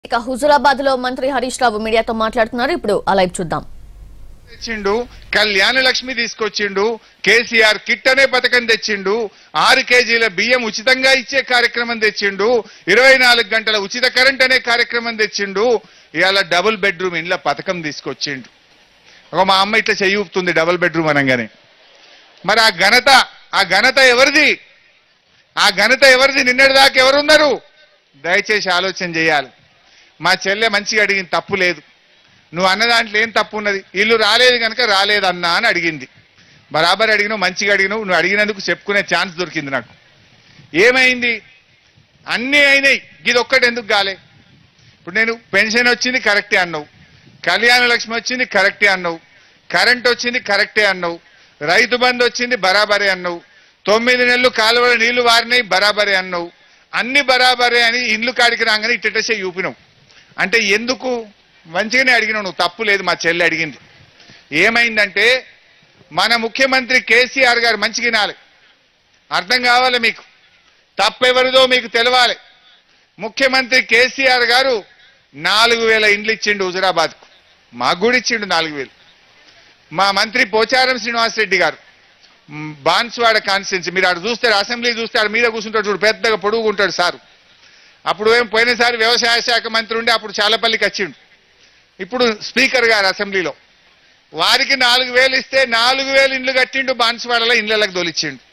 ఇక హుజురాబాద్ లో మంత్రి హరీష్ రావు మీడియాతో మాట్లాడుతున్నారు ఇప్పుడు ఆ లైవ్ చూద్దాం తెచ్చిండు కళ్యాణ లక్ష్మి తీసుకొచ్చిండు కేసీఆర్ కిట్ అనే పథకం తెచ్చిండు ఆరు కేజీల బియ్యం ఉచితంగా ఇచ్చే కార్యక్రమం తెచ్చిండు ఇరవై నాలుగు గంటల ఉచిత కరెంట్ అనే కార్యక్రమం తెచ్చిండు ఇవాళ డబుల్ బెడ్రూమ్ ఇండ్ల పథకం తీసుకొచ్చిండు ఒక మా అమ్మ ఇట్లా చెయ్యి ఊపుతుంది డబుల్ బెడ్రూమ్ అనగానే మరి ఆ ఘనత ఆ ఘనత ఎవరిది ఆ ఘనత ఎవరిది నిన్నటి దాకా ఎవరున్నారు దయచేసి ఆలోచన చేయాలి మా చెల్లె మంచిగా అడిగింది తప్పు లేదు నువ్వు అన్న దాంట్లో ఏం తప్పు ఉన్నది ఇల్లు రాలేదు కనుక రాలేదన్నా అని అడిగింది బరాబర్ అడిగినావు మంచిగా అడిగినావు నువ్వు అడిగినందుకు చెప్పుకునే ఛాన్స్ దొరికింది నాకు ఏమైంది అన్నీ అయినాయి ఇది ఒక్కటి ఎందుకు కాలే ఇప్పుడు నేను పెన్షన్ వచ్చింది కరెక్టే అన్నావు కళ్యాణ లక్ష్మి వచ్చింది కరెక్టే అన్నావు కరెంట్ వచ్చింది కరెక్టే అన్నావు రైతు బంధు వచ్చింది బరాబరే అన్నావు తొమ్మిది నెలలు కాలువల నీళ్లు వారినాయి బరాబరే అన్నావు అన్ని బరాబరే అని ఇండ్లు కాడికి రాగానే ఇట్టేసే చూపినావు అంటే ఎందుకు మంచిగానే అడిగినావు నువ్వు తప్పు లేదు మా చెల్లి అడిగింది ఏమైందంటే మన ముఖ్యమంత్రి కేసీఆర్ గారు మంచిగా వినాలి అర్థం కావాలి మీకు తప్పెవరిదో మీకు తెలవాలి ముఖ్యమంత్రి కేసీఆర్ గారు నాలుగు వేల ఇండ్లు ఇచ్చిండు హుజురాబాద్కు మాకు కూడా ఇచ్చిండు నాలుగు వేలు మా మంత్రి పోచారం శ్రీనివాసరెడ్డి గారు మ్, బాన్స్వాడ కాన్స్టిట్యున్సీ మీరు ఆడ చూస్తారు అసెంబ్లీ చూస్తే ఆడ మీద కూర్చుంటాడు చూడు పెద్దగా పొడుగు ఉంటాడు సారు అప్పుడు ఏం పోయినసారి వ్యవసాయ శాఖ మంత్రి ఉండే అప్పుడు చాలపల్లికి వచ్చిండు ఇప్పుడు స్పీకర్ గారు అసెంబ్లీలో వారికి నాలుగు వేలు ఇస్తే నాలుగు వేలు ఇండ్లు కట్టిండు బాన్స్వాడలో ఇండ్లకు దొలిచ్చిండు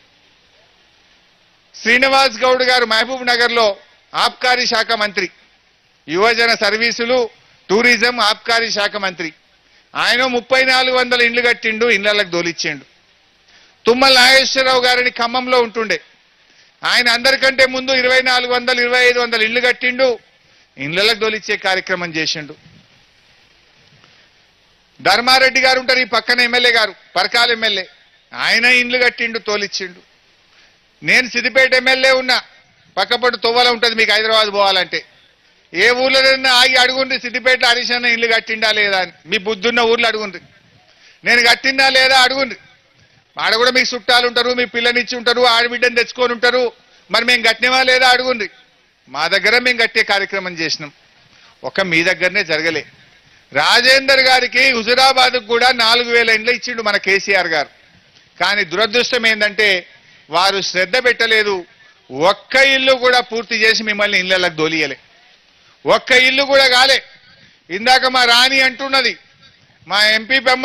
శ్రీనివాస్ గౌడ్ గారు మహబూబ్ నగర్ లో ఆబ్కారీ శాఖ మంత్రి యువజన సర్వీసులు టూరిజం ఆబ్కారీ శాఖ మంత్రి ఆయన ముప్పై నాలుగు వందల ఇండ్లు కట్టిండు ఇండ్లకు దోలిచ్చిండు తుమ్మల నాగేశ్వరరావు గారిని ఖమ్మంలో ఉంటుండే ఆయన అందరికంటే ముందు ఇరవై నాలుగు వందలు ఇరవై ఐదు వందల ఇండ్లు కట్టిండు ఇండ్లకు దోలిచ్చే కార్యక్రమం చేసిండు ధర్మారెడ్డి గారు ఉంటారు ఈ పక్కన ఎమ్మెల్యే గారు పరకాల ఎమ్మెల్యే ఆయన ఇండ్లు కట్టిండు తోలిచ్చిండు నేను సిద్దిపేట ఎమ్మెల్యే ఉన్నా పక్కపట్టు తొవ్వల ఉంటుంది మీకు హైదరాబాద్ పోవాలంటే ఏ ఊర్లోనైనా ఆగి అడుగుండ్రి సిద్దిపేట హరీష్ అన్న ఇల్లు కట్టిండా లేదా అని మీ బుద్ధున్న ఊర్లో అడుగుండ్రి నేను కట్టిందా లేదా అడుగుండ్రి ఆడ కూడా మీకు చుట్టాలు ఉంటారు మీ పిల్లనిచ్చి ఉంటారు ఆడబిడ్డని తెచ్చుకొని ఉంటారు మరి మేము కట్టినవా లేదా అడుగుండ్రి మా దగ్గర మేము కట్టే కార్యక్రమం చేసినాం ఒక మీ దగ్గరనే జరగలే రాజేందర్ గారికి హుజురాబాద్కు కూడా నాలుగు వేల ఇండ్లు ఇచ్చిండు మన కేసీఆర్ గారు కానీ దురదృష్టం ఏంటంటే వారు శ్రద్ధ పెట్టలేదు ఒక్క ఇల్లు కూడా పూర్తి చేసి మిమ్మల్ని ఇళ్ళకి దొలియలే ఒక్క ఇల్లు కూడా కాలే ఇందాక మా రాణి అంటున్నది మా ఎంపీ పెమ్మ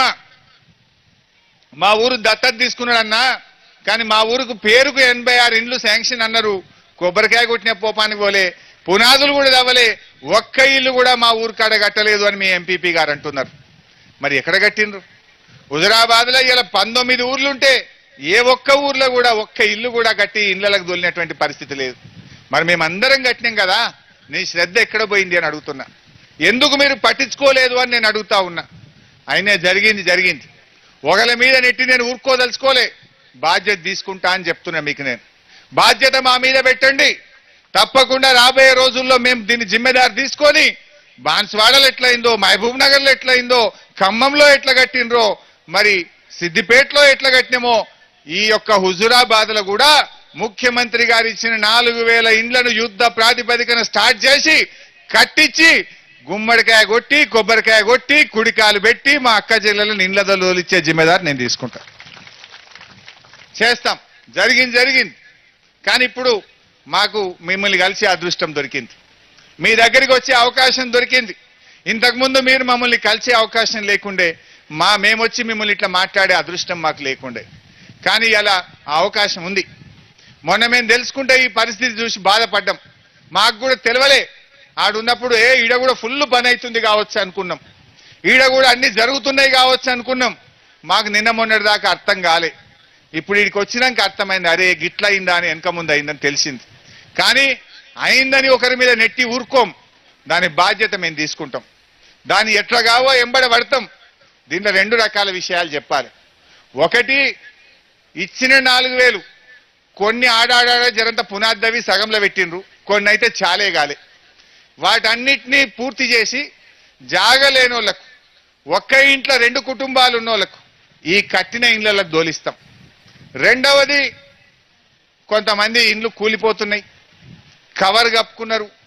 మా ఊరు దత్తత తీసుకున్నాడన్నా కానీ మా ఊరుకు పేరుకు ఎనభై ఆరు ఇండ్లు శాంక్షన్ అన్నారు కొబ్బరికాయ కొట్టిన పోపానికి పోలే పునాదులు కూడా తవ్వలే ఒక్క ఇల్లు కూడా మా ఊరు కాడ కట్టలేదు అని మీ ఎంపీపీ గారు అంటున్నారు మరి ఎక్కడ కట్టిండ్రు హుజరాబాద్లో ఇలా పంతొమ్మిది ఊర్లుంటే ఏ ఒక్క ఊర్లో కూడా ఒక్క ఇల్లు కూడా కట్టి ఇళ్ళలకు దొలినటువంటి పరిస్థితి లేదు మరి మేమందరం కట్టినాం కదా నీ శ్రద్ధ ఎక్కడ పోయింది అని అడుగుతున్నా ఎందుకు మీరు పట్టించుకోలేదు అని నేను అడుగుతా ఉన్నా అయినా జరిగింది జరిగింది ఒకళ్ళ మీద నెట్టి నేను ఊరుకోదలుచుకోలే బాధ్యత తీసుకుంటా అని చెప్తున్నా మీకు నేను బాధ్యత మా మీద పెట్టండి తప్పకుండా రాబోయే రోజుల్లో మేము దీన్ని జిమ్మెదారు తీసుకొని బాన్స్వాడలో ఎట్లయిందో మహబూబ్ నగర్లో ఎట్లయిందో ఖమ్మంలో ఎట్లా కట్టినరో మరి సిద్దిపేటలో ఎట్లా కట్టినామో ఈ యొక్క హుజురాబాద్లో కూడా ముఖ్యమంత్రి గారు ఇచ్చిన నాలుగు వేల ఇండ్లను యుద్ధ ప్రాతిపదికన స్టార్ట్ చేసి కట్టించి గుమ్మడికాయ కొట్టి కొబ్బరికాయ కొట్టి కుడికాలు పెట్టి మా అక్క చెల్లెలను ఇండ్ల ఇచ్చే జిమ్మెదారు నేను తీసుకుంటా చేస్తాం జరిగింది జరిగింది కానీ ఇప్పుడు మాకు మిమ్మల్ని కలిసి అదృష్టం దొరికింది మీ దగ్గరికి వచ్చే అవకాశం దొరికింది ఇంతకుముందు మీరు మమ్మల్ని కలిసే అవకాశం లేకుండే మా మేమొచ్చి మిమ్మల్ని ఇట్లా మాట్లాడే అదృష్టం మాకు లేకుండే కానీ ఇలా ఆ అవకాశం ఉంది మొన్న మేము తెలుసుకుంటే ఈ పరిస్థితి చూసి బాధపడ్డాం మాకు కూడా తెలియలే ఆడున్నప్పుడు ఏ ఈడ కూడా ఫుల్ పని అవుతుంది కావచ్చు అనుకున్నాం ఈడ కూడా అన్ని జరుగుతున్నాయి కావచ్చు అనుకున్నాం మాకు నిన్న మొన్నటి దాకా అర్థం కాలే ఇప్పుడు వీడికి వచ్చినాక అర్థమైంది అరే గిట్ల అయిందా అని వెనక ముందు అయిందని తెలిసింది కానీ అయిందని ఒకరి మీద నెట్టి ఊరుకోం దాని బాధ్యత మేము తీసుకుంటాం దాన్ని ఎట్లా కావో ఎంబడ పడతాం దీంట్లో రెండు రకాల విషయాలు చెప్పాలి ఒకటి ఇచ్చిన నాలుగు వేలు కొన్ని ఆడాడ జరంత పునాద్దవి సగంలో పెట్టిండ్రు కొన్ని అయితే చాలే గాలే వాటన్నిటినీ పూర్తి చేసి జాగలేని వాళ్ళకు ఒక్క ఇంట్లో రెండు కుటుంబాలు ఉన్న వాళ్ళకు ఈ కట్టిన ఇండ్లకు దోలిస్తాం రెండవది కొంతమంది ఇండ్లు కూలిపోతున్నాయి కవర్ కప్పుకున్నారు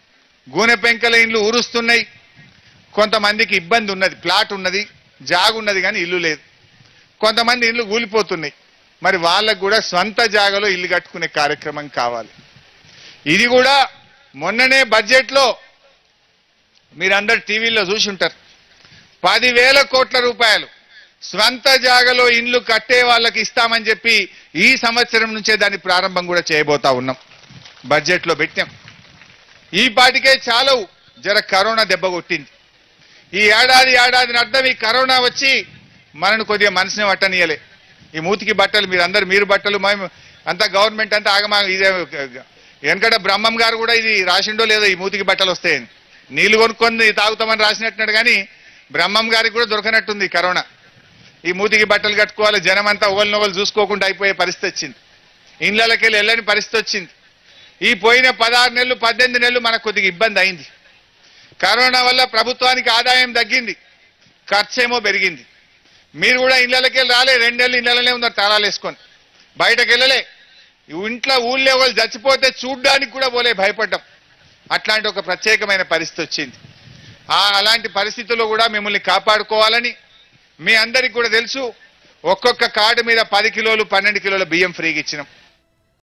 గూనె పెంకల ఇండ్లు ఊరుస్తున్నాయి కొంతమందికి ఇబ్బంది ఉన్నది ప్లాట్ ఉన్నది జాగు ఉన్నది కానీ ఇల్లు లేదు కొంతమంది ఇల్లు కూలిపోతున్నాయి మరి వాళ్ళకు కూడా స్వంత జాగలో ఇల్లు కట్టుకునే కార్యక్రమం కావాలి ఇది కూడా మొన్ననే బడ్జెట్లో మీరందరు టీవీలో చూసి ఉంటారు పదివేల కోట్ల రూపాయలు స్వంత జాగలో ఇండ్లు కట్టే వాళ్ళకి ఇస్తామని చెప్పి ఈ సంవత్సరం నుంచే దాని ప్రారంభం కూడా చేయబోతా ఉన్నాం బడ్జెట్లో పెట్టాం ఈ పాటికే చాలవు జర కరోనా దెబ్బ కొట్టింది ఈ ఏడాది ఏడాదిని అర్థం ఈ కరోనా వచ్చి మనను కొద్దిగా మనసుని పట్టనీయలే ఈ మూతికి బట్టలు మీరు అందరు మీరు బట్టలు మేము అంతా గవర్నమెంట్ అంతా ఆగమా ఇదే వెనకట బ్రహ్మం గారు కూడా ఇది రాసిండో లేదో ఈ మూతికి బట్టలు వస్తాయని నీళ్లు కొనుక్కొని తాగుతామని రాసినట్టున్నాడు కానీ బ్రహ్మం గారికి కూడా దొరకనట్టుంది కరోనా ఈ మూతికి బట్టలు కట్టుకోవాలి జనం అంతా ఓవల్ నోవలు చూసుకోకుండా అయిపోయే పరిస్థితి వచ్చింది ఇండ్లకి వెళ్ళి వెళ్ళని పరిస్థితి వచ్చింది ఈ పోయిన పదహారు నెలలు పద్దెనిమిది నెలలు మనకు కొద్దిగా ఇబ్బంది అయింది కరోనా వల్ల ప్రభుత్వానికి ఆదాయం తగ్గింది ఖర్చేమో పెరిగింది మీరు కూడా ఇళ్ళకి వెళ్ళి రాలే రెండేళ్ళు ఇళ్ళలోనే ఉన్నారు తాళాలు వేసుకొని బయటకు వెళ్ళలే ఇంట్లో ఊళ్ళో వాళ్ళు చచ్చిపోతే చూడ్డానికి కూడా పోలే భయపడ్డాం అట్లాంటి ఒక ప్రత్యేకమైన పరిస్థితి వచ్చింది ఆ అలాంటి పరిస్థితుల్లో కూడా మిమ్మల్ని కాపాడుకోవాలని మీ అందరికి కూడా తెలుసు ఒక్కొక్క కార్డు మీద పది కిలోలు పన్నెండు కిలోల బియ్యం ఫ్రీగా ఇచ్చినాం